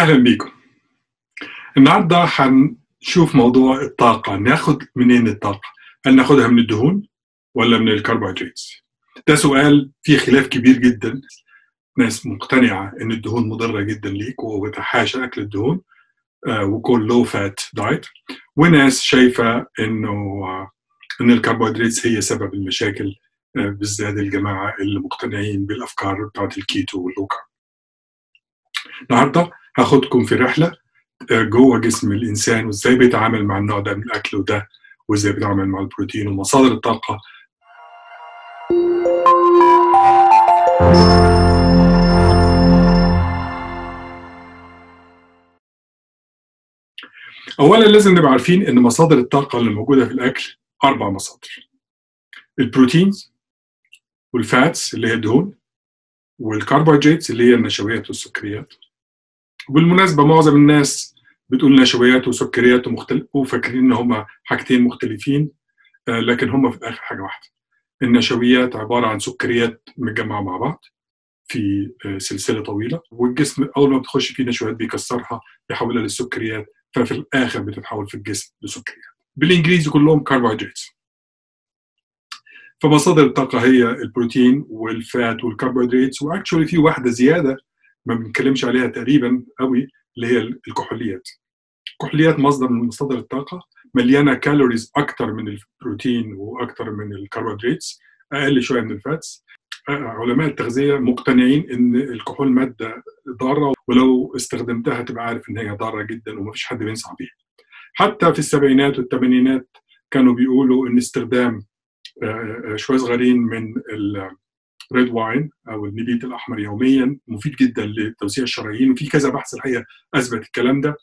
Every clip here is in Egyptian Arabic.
اهلا بيكم النهارده هنشوف موضوع الطاقه ناخد منين الطاقه هل ناخدها من الدهون ولا من الكربوهيدرات ده سؤال فيه خلاف كبير جدا ناس مقتنعه ان الدهون مضره جدا ليك وبتحاشى اكل الدهون آه وكل لو فات دايت وناس شايفه انه آه ان الكربوهيدرات هي سبب المشاكل آه بالذات الجماعه اللي مقتنعين بالافكار بتاعت الكيتو واللو كارب النهارده هاخدكم في رحله جوه جسم الانسان وازاي بيتعامل مع النوع ده من الاكل وده وازاي بيتعامل مع البروتين ومصادر الطاقه اولا لازم نبقى عارفين ان مصادر الطاقه اللي موجوده في الاكل اربع مصادر البروتينز والفاتس اللي هي الدهون والكربوهيدرات اللي هي النشويات والسكريات وبالمناسبة معظم الناس بتقول نشويات وسكريات ومختلف وفاكرين ان هما حاجتين مختلفين آه لكن هما في الاخر حاجة واحدة النشويات عبارة عن سكريات متجمعة مع بعض في آه سلسلة طويلة والجسم أول ما بتخش فيه نشويات بيكسرها يحولها للسكريات ففي الآخر بتتحول في الجسم لسكريات بالإنجليزي كلهم كربوهيدرات فمصادر الطاقة هي البروتين والفات والكربوهيدرات واكشولي في واحدة زيادة ما بنتكلمش عليها تقريبا قوي اللي هي الكحوليات الكحوليات مصدر من مصادر الطاقة مليانة كالوريز أكتر من البروتين وأكتر من الكربوهيدرات أقل شوية من الفاتس علماء التغذية مقتنعين إن الكحول مادة ضارة ولو استخدمتها تبقى عارف إن هي ضارة جدا ومفيش حد بينصح بيها حتى في السبعينات والثمانينات كانوا بيقولوا إن استخدام شوية صغيرين من ريد واين او النبيت الاحمر يوميا مفيد جدا لتوسيع الشرايين وفي كذا بحث الحقيقه اثبت الكلام ده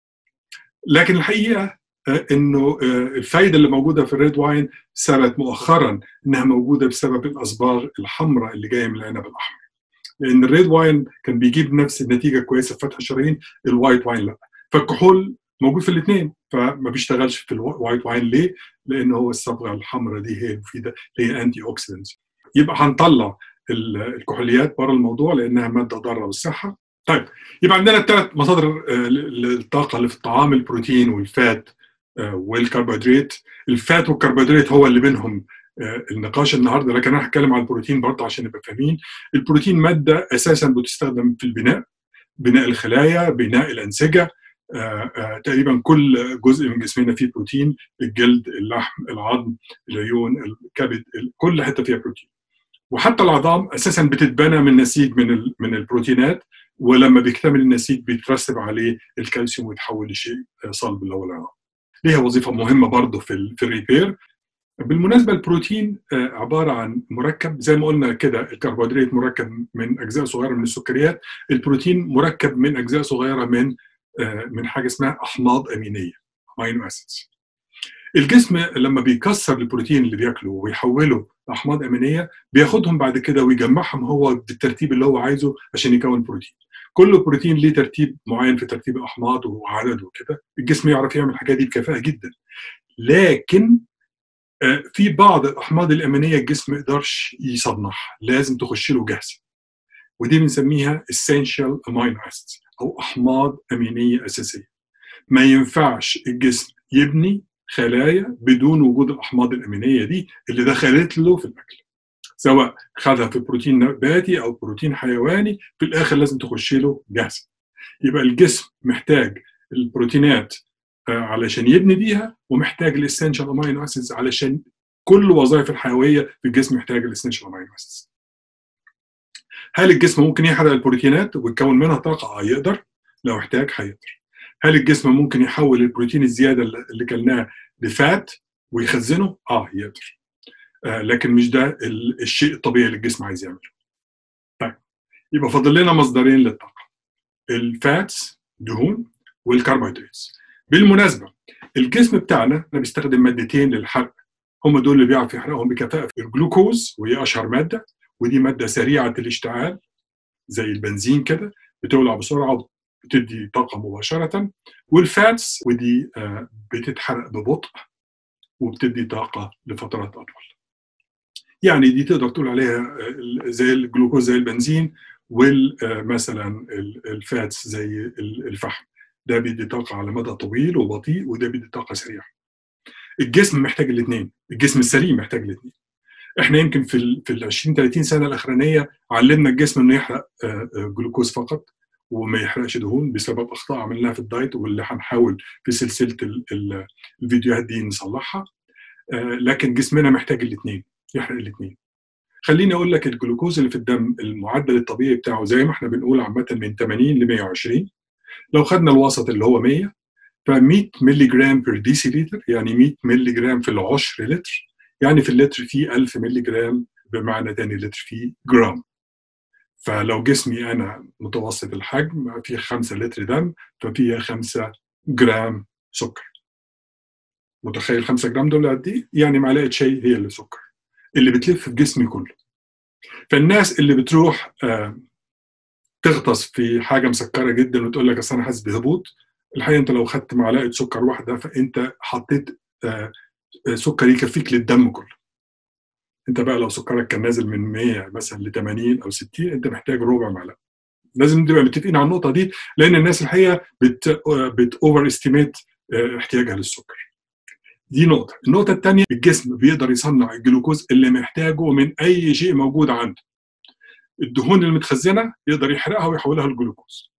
لكن الحقيقه انه الفايده اللي موجوده في الريد واين ثبت مؤخرا انها موجوده بسبب الاصباغ الحمراء اللي جايه من العنب الاحمر لان الريد واين كان بيجيب نفس النتيجه كويسه في فتح الشرايين الوايت واين لا فالكحول موجود في الاثنين فما بيشتغلش في الوايت واين ليه؟ لان هو الصبغه الحمراء دي هي المفيده اللي هي انتي اوكسيدنت يبقى هنطلع الكحوليات بره الموضوع لانها ماده ضاره بالصحه. طيب يبقى عندنا ثلاث مصادر الطاقه اللي في الطعام البروتين والفات والكربوهيدرات، الفات والكربوهيدرات هو اللي بينهم النقاش النهارده لكن انا هتكلم عن البروتين برضه عشان نبقى فاهمين، البروتين ماده اساسا بتستخدم في البناء بناء الخلايا، بناء الانسجه، آآ آآ تقريبا كل جزء من جسمنا فيه بروتين الجلد اللحم العظم العيون الكبد كل حته فيها بروتين وحتى العظام اساسا بتتبنى من نسيج من من البروتينات ولما بيكتمل النسيج بيترسب عليه الكالسيوم ويتحول لشيء صلب اللي هو العظام ليها وظيفه مهمه برضه في في الريبير بالمناسبه البروتين عباره عن مركب زي ما قلنا كده الكربوهيدرات مركب من اجزاء صغيره من السكريات البروتين مركب من اجزاء صغيره من من حاجه اسمها احماض امينيه امينو اسيدز الجسم لما بيكسر البروتين اللي بياكله ويحوله لاحماض امينيه بياخدهم بعد كده ويجمعهم هو بالترتيب اللي هو عايزه عشان يكون بروتين كل بروتين ليه ترتيب معين في ترتيب الاحماض وعدد وكده الجسم يعرف يعمل الحاجات دي بكفاءه جدا لكن في بعض الاحماض الامينيه الجسم ما يقدرش يصنعها لازم تخش له جاهزه ودي بنسميها essential amino acids او احماض امينيه اساسيه ما ينفعش الجسم يبني خلايا بدون وجود الاحماض الامينيه دي اللي دخلت له في الاكل سواء خدها في بروتين نباتي او بروتين حيواني في الاخر لازم تخش له جاهزه يبقى الجسم محتاج البروتينات علشان يبني بيها ومحتاج الاسنشال امينو اسيدز علشان كل وظائف الحيويه في الجسم محتاج الاسنشال امينو اسيدز هل الجسم ممكن يحرق البروتينات ويكون منها طاقه؟ اه يقدر لو احتاج هيقدر. هل الجسم ممكن يحول البروتين الزياده اللي كلناه لفات ويخزنه؟ اه يقدر. آه لكن مش ده الشيء الطبيعي اللي الجسم عايز يعمله. طيب يبقى فاضل لنا مصدرين للطاقه. الفاتس دهون والكربوهيدرات. بالمناسبه الجسم بتاعنا بيستخدم مادتين للحرق هم دول اللي بيعرف يحرقهم بكفاءه الجلوكوز وهي اشهر ماده ودي ماده سريعه الاشتعال زي البنزين كده بتولع بسرعه وبتدي طاقه مباشره والفاتس ودي بتتحرق ببطء وبتدي طاقه لفترات اطول. يعني دي تقدر تقول عليها زي الجلوكوز زي البنزين ومثلا الفاتس زي الفحم ده بيدي طاقه على مدى طويل وبطيء وده بيدي طاقه سريعه الجسم محتاج الاثنين الجسم السليم محتاج الاثنين احنا يمكن في ال في ال 20 30 سنه الاخرانيه علمنا الجسم انه يحرق جلوكوز فقط وما يحرقش دهون بسبب اخطاء عملناها في الدايت واللي هنحاول في سلسله الفيديوهات دي نصلحها لكن جسمنا محتاج الاثنين يحرق الاثنين خليني اقول لك الجلوكوز اللي في الدم المعدل الطبيعي بتاعه زي ما احنا بنقول عامه من 80 ل 120 لو خدنا الوسط اللي هو 100 ف 100 مللي جرام بير ديسيليتر يعني 100 مللي جرام في العشر لتر يعني في اللتر فيه 1000 مللي جرام بمعنى تاني لتر فيه جرام فلو جسمي انا متوسط الحجم فيه 5 لتر دم ففيها 5 جرام سكر متخيل 5 جرام دول قد ايه؟ يعني معلقه شاي هي اللي سكر اللي بتلف في جسمي كله فالناس اللي بتروح آه تغطس في حاجه مسكره جدا وتقول لك اصل انا حاسس بهبوط الحقيقه انت لو خدت معلقه سكر واحده فانت حطيت آه سكر يكفيك للدم كله انت بقى لو سكرك كان نازل من 100 مثلا ل 80 او 60 انت محتاج ربع معلقه لازم نبقى متفقين على النقطه دي لان الناس الحقيقه بت بت اوفر استيميت احتياجها للسكر دي نقطه النقطه الثانيه الجسم بيقدر يصنع الجلوكوز اللي محتاجه من اي شيء موجود عنده الدهون المتخزنه يقدر يحرقها ويحولها لجلوكوز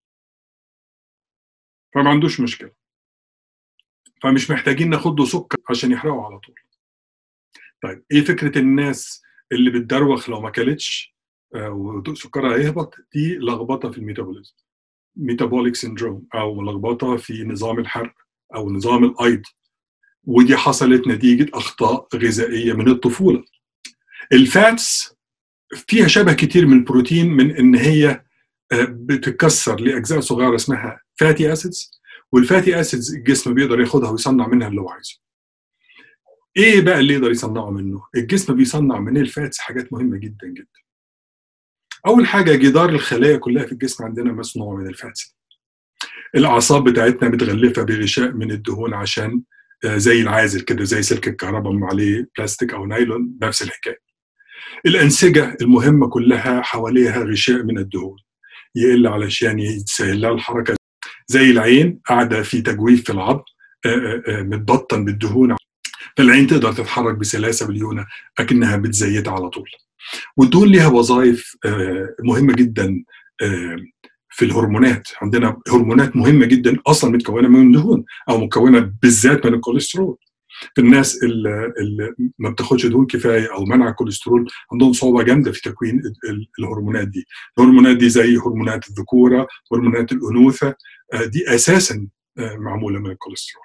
فما عندوش مشكله فمش محتاجين ناخد له سكر عشان يحرقه على طول طيب ايه فكره الناس اللي بتدروخ لو ما كلتش آه وسكرها هيهبط دي لخبطه في الميتابوليزم ميتابوليك سيندروم او لخبطه في نظام الحرق او نظام الايض ودي حصلت نتيجه اخطاء غذائيه من الطفوله الفاتس فيها شبه كتير من البروتين من ان هي بتتكسر لاجزاء صغيره اسمها فاتي اسيدز والفاتي اسيدز الجسم بيقدر ياخدها ويصنع منها اللي هو عايزه ايه بقى اللي يقدر يصنعه منه الجسم بيصنع من الفاتس حاجات مهمه جدا جدا اول حاجه جدار الخلايا كلها في الجسم عندنا مصنوع من الفاتس الاعصاب بتاعتنا متغلفه بغشاء من الدهون عشان زي العازل كده زي سلك الكهرباء عليه بلاستيك او نايلون نفس الحكايه الانسجه المهمه كلها حواليها غشاء من الدهون يقل علشان يسهل لها الحركه زي العين قاعده في تجويف في العظم متبطن بالدهون فالعين تقدر تتحرك بسلاسه باليونه اكنها بتزيت على طول والدهون ليها وظائف مهمه جدا في الهرمونات عندنا هرمونات مهمه جدا اصلا متكونه من دهون او مكونه بالذات من الكوليسترول في الناس اللي, اللي ما بتاخدش دهون كفايه او منع الكوليسترول عندهم صعوبه جامده في تكوين الهرمونات دي الهرمونات دي زي هرمونات الذكوره هرمونات الانوثه دي اساسا معموله من الكوليسترول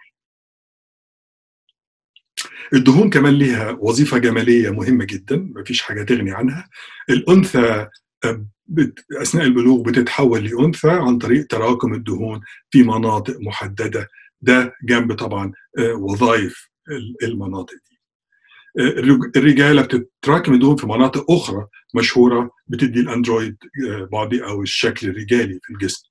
الدهون كمان ليها وظيفه جماليه مهمه جدا مفيش حاجه تغني عنها الانثى اثناء البلوغ بتتحول لانثى عن طريق تراكم الدهون في مناطق محدده ده جنب طبعا وظائف المناطق دي الرجاله بتتراكم الدهون في مناطق اخرى مشهوره بتدي الاندرويد بادي او الشكل الرجالي في الجسم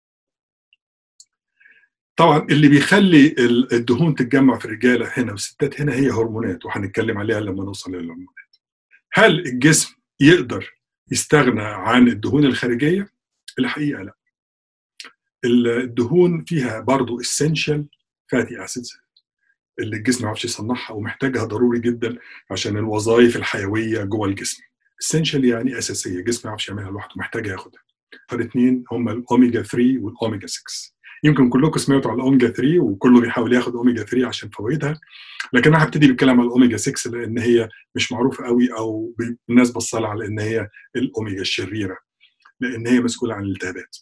طبعا اللي بيخلي الدهون تتجمع في الرجاله هنا والستات هنا هي هرمونات وهنتكلم عليها لما نوصل للهرمونات هل الجسم يقدر يستغنى عن الدهون الخارجيه الحقيقه لا الدهون فيها برضو essential fatty acids اللي الجسم ما يعرفش يصنعها ومحتاجها ضروري جدا عشان الوظائف الحيويه جوه الجسم essential يعني اساسيه الجسم ما يعرفش يعملها لوحده محتاج ياخدها فالاثنين هم الاوميجا 3 والاوميجا 6 يمكن كلكم سمعتوا على الاوميجا 3 وكله بيحاول ياخد اوميجا 3 عشان فوائدها لكن انا هبتدي بالكلام على الاوميجا 6 لان هي مش معروفه قوي او الناس بصلها على ان هي الاوميجا الشريره لان هي مسؤوله عن الالتهابات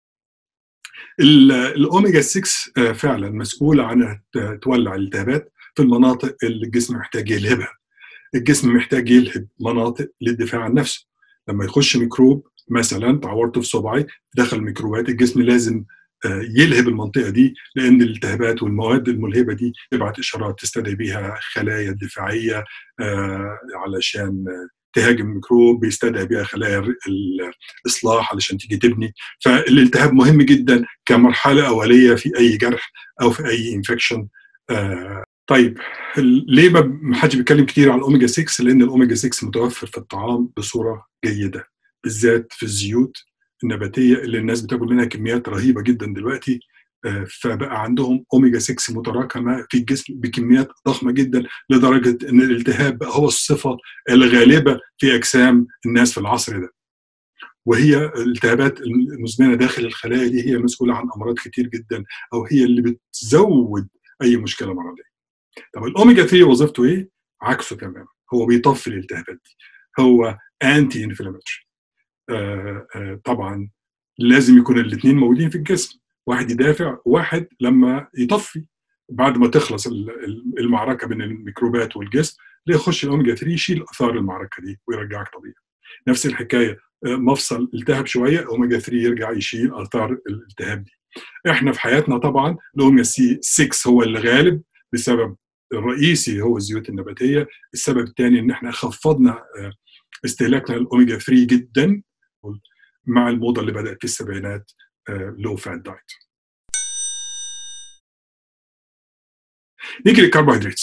الاوميجا 6 فعلا مسؤوله عن تولع الالتهابات في المناطق اللي الجسم محتاج يلهبها الجسم محتاج يلهب مناطق للدفاع عن نفسه لما يخش ميكروب مثلا تعورت في صبعي دخل ميكروبات الجسم لازم يلهب المنطقه دي لان الالتهابات والمواد الملهبه دي تبعت اشارات تستدعي بيها خلايا الدفاعيه علشان تهاجم ميكروب بيستدعي بيها خلايا الاصلاح علشان تيجي تبني فالالتهاب مهم جدا كمرحله اوليه في اي جرح او في اي انفكشن طيب ليه ما حدش بيتكلم كتير عن الاوميجا 6 لان الاوميجا 6 متوفر في الطعام بصوره جيده بالذات في الزيوت النباتيه اللي الناس بتاكل منها كميات رهيبه جدا دلوقتي فبقى عندهم اوميجا 6 متراكمه في الجسم بكميات ضخمه جدا لدرجه ان الالتهاب بقى هو الصفه الغالبه في اجسام الناس في العصر ده. وهي الالتهابات المزمنه داخل الخلايا دي هي مسؤوله عن امراض كتير جدا او هي اللي بتزود اي مشكله مرضيه. طب الاوميجا 3 وظيفته ايه؟ عكسه تماما هو بيطفي الالتهابات دي. هو انتي انفلاماتوري. آه آه طبعا لازم يكون الاثنين موجودين في الجسم واحد يدافع وواحد لما يطفي بعد ما تخلص المعركه بين الميكروبات والجسم يخش الاوميجا 3 يشيل اثار المعركه دي ويرجعك طبيعي نفس الحكايه مفصل التهب شويه اوميجا 3 يرجع يشيل اثار الالتهاب دي احنا في حياتنا طبعا الاوميجا سي 6 هو اللي غالب بسبب الرئيسي هو الزيوت النباتيه السبب الثاني ان احنا خفضنا استهلاكنا للاوميجا 3 جدا مع الموضه اللي بدات في السبعينات لو فات دايت نيجي للكربوهيدرات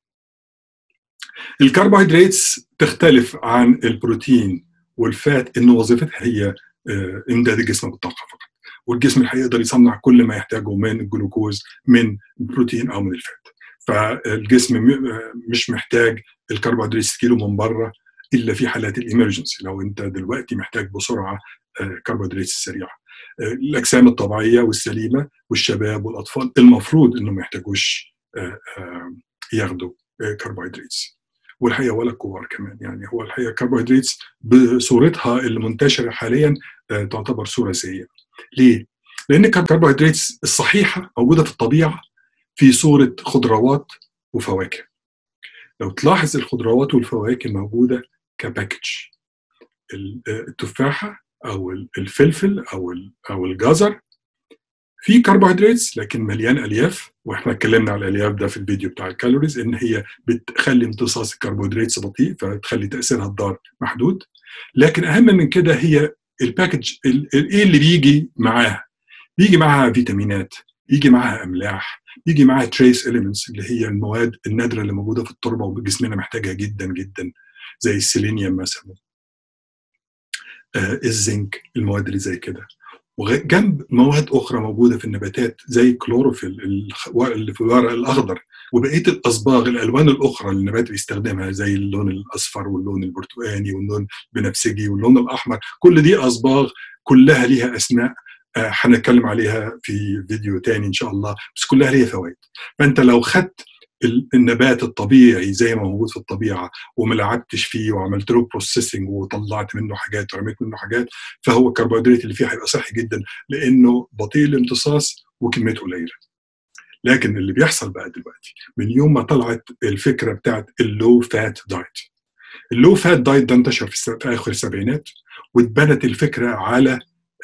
الكربوهيدرات تختلف عن البروتين والفات ان وظيفتها هي امداد الجسم بالطاقه فقط والجسم الحقيقه يقدر يصنع كل ما يحتاجه من الجلوكوز من بروتين او من الفات فالجسم مش محتاج الكربوهيدرات تجيله من بره الا في حالات الامرجنسي لو انت دلوقتي محتاج بسرعه كربوهيدرات السريعه الاجسام الطبيعيه والسليمه والشباب والاطفال المفروض انهم ما يحتاجوش ياخدوا كربوهيدرات والحقيقه ولا الكبار كمان يعني هو الحقيقه الكربوهيدرات بصورتها اللي منتشره حاليا تعتبر صوره سيئه ليه؟ لان الكربوهيدرات الصحيحه موجوده في الطبيعه في صوره خضروات وفواكه لو تلاحظ الخضروات والفواكه موجوده كباكج التفاحه او الفلفل او او الجزر في كربوهيدرات لكن مليان الياف واحنا اتكلمنا على الالياف ده في الفيديو بتاع الكالوريز ان هي بتخلي امتصاص الكربوهيدرات بطيء فتخلي تاثيرها الضار محدود لكن اهم من كده هي الباكج ايه اللي بيجي معاها بيجي معاها فيتامينات بيجي معاها املاح بيجي معاها تريس اليمنتس اللي هي المواد النادره اللي موجوده في التربه وجسمنا محتاجها جدا جدا زي السيلينيوم مثلا آه الزنك المواد اللي زي كده وجنب مواد اخرى موجوده في النباتات زي الكلوروفيل اللي في الورق الاخضر وبقيه الاصباغ الالوان الاخرى اللي النبات بيستخدمها زي اللون الاصفر واللون البرتقاني واللون البنفسجي واللون الاحمر كل دي اصباغ كلها ليها اسماء هنتكلم عليها في فيديو تاني ان شاء الله بس كلها ليها فوائد فانت لو خدت النبات الطبيعي زي ما موجود في الطبيعه وما لعبتش فيه وعملت له بروسيسنج وطلعت منه حاجات ورميت منه حاجات فهو الكربوهيدرات اللي فيه هيبقى صحي جدا لانه بطيء الامتصاص وكميته قليله. لكن اللي بيحصل بقى دلوقتي من يوم ما طلعت الفكره بتاعت اللو فات دايت. اللو فات دايت ده انتشر في اخر السبعينات واتبنت الفكره على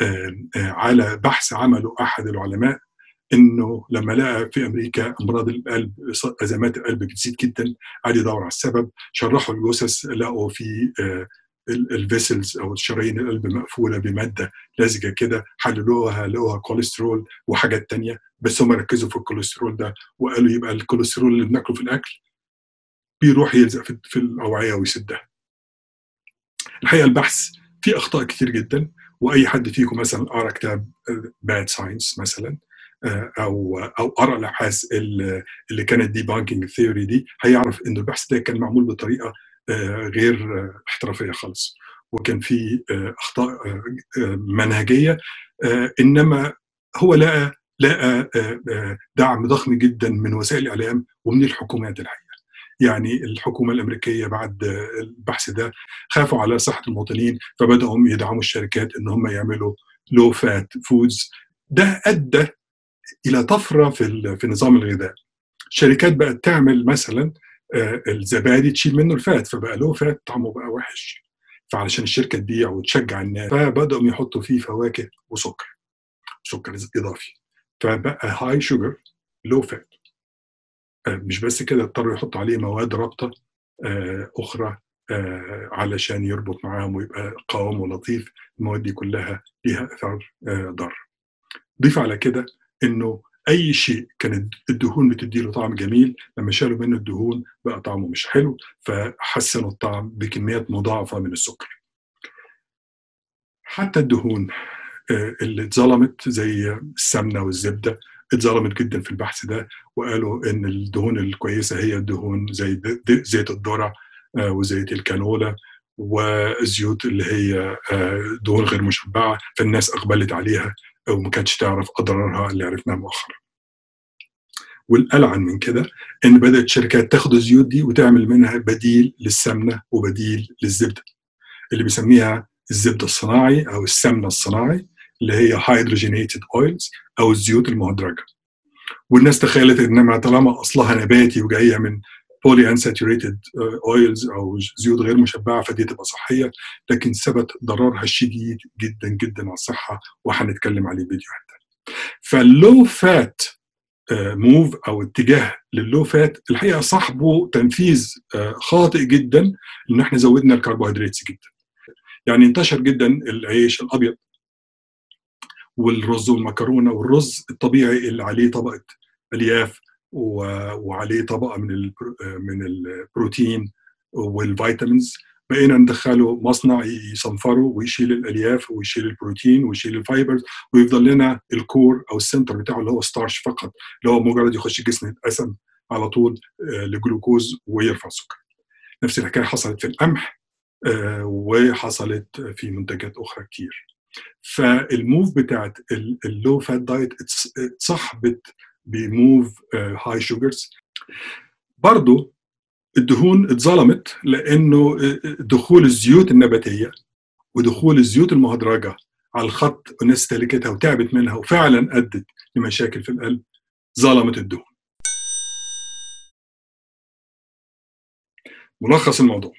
على بحث عمله احد العلماء انه لما لقى في امريكا امراض القلب ازمات القلب بتزيد جدا قعد يدور على السبب شرحوا الجثث لقوا في الفيسلز او شرايين القلب مقفوله بماده لزجه كده حللوها لقوها كوليسترول وحاجات تانية بس هم ركزوا في الكوليسترول ده وقالوا يبقى الكوليسترول اللي بناكله في الاكل بيروح يلزق في الاوعيه ويسدها. الحقيقه البحث فيه اخطاء كتير جدا واي حد فيكم مثلا قرا كتاب باد ساينس مثلا او او قرا الابحاث اللي كانت دي بانكينج ثيوري دي هيعرف ان البحث ده كان معمول بطريقه غير احترافيه خالص وكان في اخطاء منهجيه انما هو لقى لقى دعم ضخم جدا من وسائل الاعلام ومن الحكومات الحقيقه يعني الحكومه الامريكيه بعد البحث ده خافوا على صحه المواطنين فبداوا يدعموا الشركات ان هم يعملوا لو فات فودز ده ادى الى طفره في في نظام الغذاء الشركات بقت تعمل مثلا الزبادي تشيل منه الفات فبقى له فات طعمه بقى وحش فعلشان الشركه تبيع وتشجع الناس فبداوا يحطوا فيه فواكه وسكر سكر اضافي فبقى هاي شوجر لو فات مش بس كده اضطروا يحطوا عليه مواد رابطه اخرى علشان يربط معاهم ويبقى قوامه لطيف المواد دي كلها ليها اثار ضار ضيف على كده انه اي شيء كانت الدهون بتديله طعم جميل لما شالوا منه الدهون بقى طعمه مش حلو فحسنوا الطعم بكميات مضاعفه من السكر حتى الدهون اللي اتظلمت زي السمنه والزبده اتظلمت جدا في البحث ده وقالوا ان الدهون الكويسه هي الدهون زي زيت الذره وزيت الكانولا والزيوت اللي هي دهون غير مشبعه فالناس اقبلت عليها وما كانتش تعرف اضرارها اللي عرفناها مؤخرا. والألعن من كده ان بدات شركات تاخد الزيوت دي وتعمل منها بديل للسمنه وبديل للزبده اللي بيسميها الزبده الصناعي او السمنه الصناعي اللي هي هيدروجينيتد اويلز او الزيوت المهدرجه والناس تخيلت انما طالما اصلها نباتي وجايه من بولي انساتوريتد اويلز او زيوت غير مشبعه فدي تبقى صحيه لكن ثبت ضررها الشديد جدا جدا على الصحه وهنتكلم عليه فيديو حتى فاللو فات موف او اتجاه لللو فات الحقيقه صاحبه تنفيذ خاطئ جدا ان احنا زودنا الكربوهيدرات جدا يعني انتشر جدا العيش الابيض والرز والمكرونه والرز الطبيعي اللي عليه طبقه الياف وعليه طبقه من من البروتين والفيتامينز بقينا ندخله مصنع يصنفره ويشيل الالياف ويشيل البروتين ويشيل الفايبرز ويفضل لنا الكور او السنتر بتاعه اللي هو ستارش فقط اللي هو مجرد يخش الجسم يتقسم على طول لجلوكوز ويرفع السكر. نفس الحكايه حصلت في القمح وحصلت في منتجات اخرى كتير. فالموف بتاعت اللو فات دايت اتصاحبت بموف هاي شوجرز برضه الدهون اتظلمت لانه دخول الزيوت النباتيه ودخول الزيوت المهدرجه على الخط والناس استهلكتها وتعبت منها وفعلا ادت لمشاكل في القلب ظلمت الدهون. ملخص الموضوع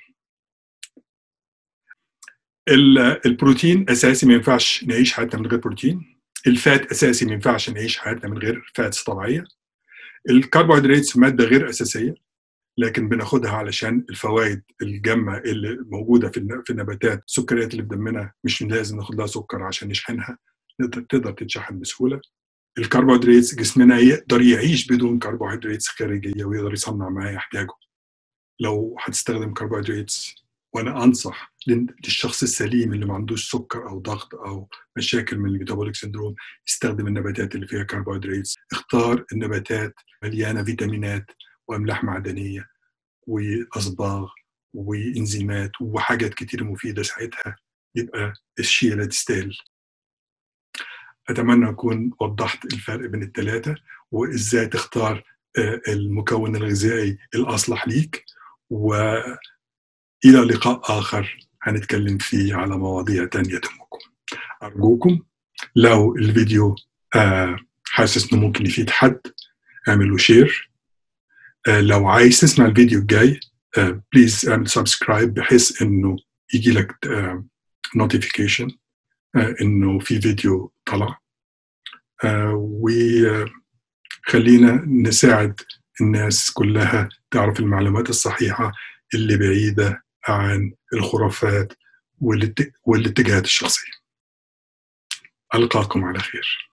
البروتين اساسي ما ينفعش نعيش حياتنا من غير بروتين الفات اساسي ما ينفعش نعيش حياتنا من غير فاتس طبيعيه الكربوهيدرات ماده غير اساسيه لكن بناخدها علشان الفوائد الجامه اللي موجوده في النباتات السكريات اللي في دمنا مش لازم ناخد لها سكر عشان نشحنها تقدر تتشحن بسهوله الكربوهيدرات جسمنا يقدر يعيش بدون كربوهيدرات خارجيه ويقدر يصنع ما يحتاجه لو هتستخدم كربوهيدرات وانا انصح للشخص السليم اللي ما عندوش سكر او ضغط او مشاكل من الميتابوليك سندروم يستخدم النباتات اللي فيها كربوهيدرات اختار النباتات مليانه فيتامينات واملاح معدنيه واصباغ وانزيمات وحاجات كتير مفيده ساعتها يبقى الشيء اللي تستاهل اتمنى اكون وضحت الفرق بين الثلاثه وازاي تختار المكون الغذائي الاصلح ليك والى لقاء اخر هنتكلم فيه على مواضيع تانية تهمكم ارجوكم لو الفيديو حاسس انه ممكن يفيد حد اعملوا شير لو عايز تسمع الفيديو الجاي بليز اعمل سبسكرايب بحيث انه يجي لك نوتيفيكيشن انه في فيديو طلع وخلينا نساعد الناس كلها تعرف المعلومات الصحيحة اللي بعيدة عن الخرافات والاتجاهات الشخصية ألقاكم على خير